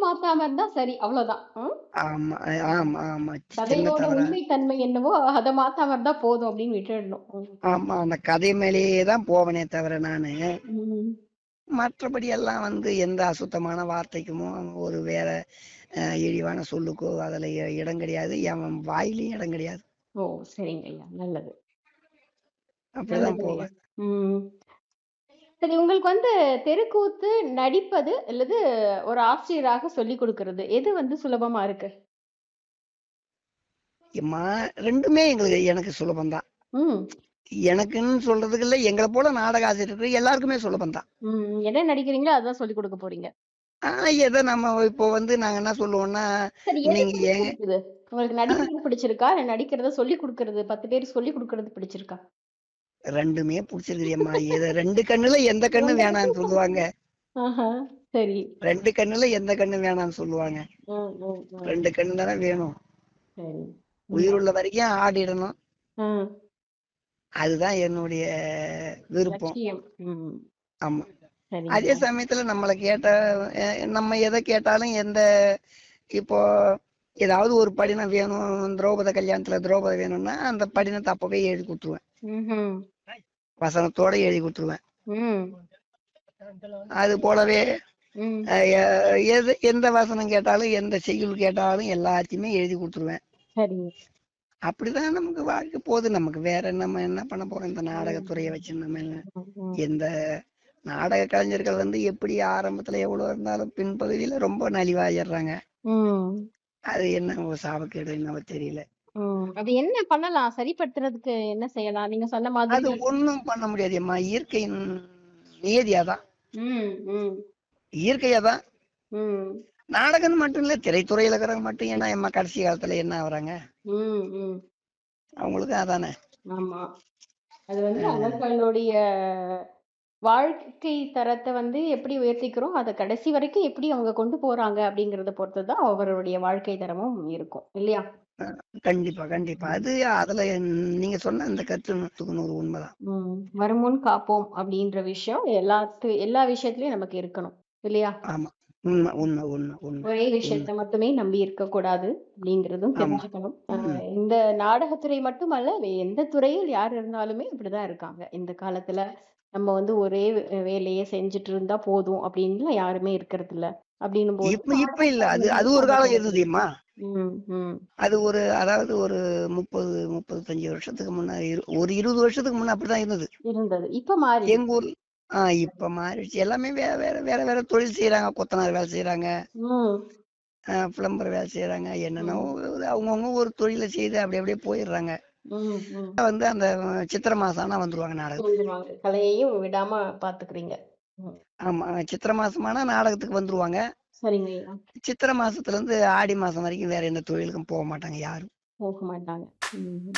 மாத்தாம இருந்தா சரி அவ்வளவுதான் ம்? ஆமா ஆமா ஆமா சின்ன கதையோட தவறா உண்மைத்தன்மை என்னவோ அதை மாத்தாம இருந்தா போதும் அப்படின்னு விட்டுடணும் ம். ஆமா அந்த கதை மேலேயே தான் போவனே தவிர நானு ம். மற்றபடி எல்லாம் வந்து எந்த அசுத்தமான வார்த்தைக்குமோ ஒரு வேற அஹ், இழிவான சொல்லுக்கோ அதுல இ- இடம் கிடையாது என் வாயிலையும் இடம் கிடையாது ஓ சரிங்க ஐயா நல்லது அப்படிதான் நல்லது ஐயா போவேன் ம் சரி உங்களுக்கு வந்து தெருக்கூத்து நடிப்பது அல்லது ஒரு ஆசிரியராக சொல்லி கொடுக்கிறது எது வந்து சுலபமா இருக்கு எம்மா ரெண்டுமே எங்களுக்கு எனக்கு சுலபம்தான் ம் எனக்குன்னு சொல்றதுக்கு இல்ல எங்களை போல நாடக ஆசிரியர்கள் எல்லாருக்குமே சுலபம்தான் ம் என்ன நடிக்கிறீங்களோ அதான் சொல்லி கொடுக்க போறீங்க ஆனா எதை நம்ம இப்போ வந்து நாங்க என்ன சொல்லுவோம்னா சரி எது நீங்க ஏன் பிடிச்சிருக்குது உங்களுக்கு நடிக்கிறது பிடிச்சிருக்கா இல்ல நடிக்கிறத சொல்லி கொடுக்கறது பத்து பேர் சொல்லி கொடுக்கறது பிடிச்சிருக்கா ரெண்டுமே பிடிச்சிருக்குறியம்மா எது ரெண்டு கண்ணுல எந்த கண்ணு வேணாம்னு சொல்லுவாங்க ஆஹா சரி ரெண்டு கண்ணுல எந்த கண்ணு வேணாம்னு சொல்லுவாங்க ம் ம் ம் ரெண்டு கண்ணு தானே வேணும் சரி உயிர் உள்ள வரைக்கும் ஆடிடணும் ம் அதுதான் என்னுடைய விருப்பம் லட்சியம் ம் ஆமா சரிங்க அதே சமயத்துல நம்மளை கேட்ட அஹ், நம்ம எதை கேட்டாலும் எந்த இப்போ ஏதாவது ஒரு படினம் வேணும் திரௌபத கல்யாணத்துல திரௌபதி வேணும்னா அந்த படினத்தை அப்பவே எழுதி கொடுத்துருவேன் ம்ஹும். வசனத்தோட எழுதி கொடுத்துருவேன் ம் அது போலவே ம் அஹ், எ- எது எந்த வசனம் கேட்டாலும் எந்த செய்யுள் கேட்டாலும் எல்லாத்தையுமே எழுதி கொடுத்துருவேன் சரிங்க அப்படிதான் நமக்கு வாழ்க்கை போகுது நமக்கு வேற நம்ம என்ன பண்ண போறோம் இந்த நாடகத்துறையை வச்சு நம்ம என்ன ம், ம். எந்த நாடக கலைஞர்கள் வந்து எப்படி ஆரம்பத்துல எவ்வளவு இருந்தாலும் பின்பகுதியில ரொம்ப நலிவாயிடுறாங்க ம் அது என்ன ஒரு சாபக்கேடு என்னவோ தெரியல ம். அது என்ன பண்ணலாம் சரிப்படுத்துறதுக்கு என்ன செய்யலாம் நீங்க சொன்ன அது மாதிரி ஒண்ணும் பண்ண முடியாதும்மா இயற்கையின் நியதியாதான் ம் ம் இயற்கையாதான் ம் நாடகம் மட்டும் இல்ல திரைத்துறையில இருக்கிறவங்க மட்டும் ஏன்னா எம்மா கடைசி காலத்துல என்ன ஆகுறாங்க ம் ம் அவங்களுக்கு அதானே ஆமா அது வந்து அவர்களுடைய வாழ்க்கை தரத்தை வந்து எப்படி உயர்த்திக்கிறோம் அதை கடைசி வரைக்கும் எப்படி அவங்க கொண்டு போறாங்க அப்படிங்கறத பொறுத்து தான் அவர்களுடைய வாழ்க்கை தரமும் இருக்கும் இல்லையா கண்டிப்பா கண்டிப்பா அது அதுல நீங்க சொன்ன இந்த கருத்து நூற்றுக்கு நூறு உண்மைதான் ம் வருமுன் காப்போம் அப்படின்ற விஷயம் எல்லாத்து எல்லா விஷயத்துலயும் நமக்கு இருக்கணும் இல்லையா ஆமா உண்மை உண்மை உண்மை உண்மை ஒரே விஷயத்த மட்டுமே நம்பி இருக்கக்கூடாது அப்படிங்கிறதும் ஆமா. தெரிஞ்சுக்கணும் அஹ் இந்த நாடகத்துறை மட்டுமல்ல வே- எந்த துறையில் யார் இருந்தாலுமே இப்படிதான் இருக்காங்க இந்த காலத்துல நம்ம வந்து ஒரே வே- வேலையை செஞ்சுட்டு இருந்தா போதும் அப்படின்லாம் யாருமே இருக்கிறது இல்ல அப்படின்னும் போது இப்ப இப்ப இல்ல அது அது ஒரு காலம் இருந்ததுமா ம் ம் அது ஒரு அதாவது ஒரு முப்பது முப்பத்தஞ்சு வருஷத்துக்கு முன்ன இரு- ஒரு இருபது வருஷத்துக்கு முன்ன அப்படிதான் இருந்தது இருந்தது இப்ப மாறி எங்க ஊர் ஆஹ் இப்ப மாறிடுச்சு எல்லாமே வேற வேற வேற வேற தொழில் செய்யறாங்க கொத்தனார் வேலை செய்யறாங்க ம் பிளம்பர் வேலை செய்யறாங்க என்னென்னவோ ஒரு அவங்கவுங்க ஒரு தொழிலை செய்து அப்படி அப்படியே போயிடுறாங்க ம் ம் வந்து அந்த சித்திரை மாசம் ஆனா வந்துருவாங்க நாடகம் வந்துருவாங்க கலையையும் விடாம பாத்துக்கிறீங்க ம் ஆமா சித்திரை மாசமானா நாடகத்துக்கு வந்துருவாங்க சரிங்க ஐயா சித்திரை மாசத்துல இருந்து ஆடி மாசம் வரைக்கும் வேற எந்த தொழிலுக்கும் போக மாட்டாங்க யாரும் போக மாட்டாங்க ம்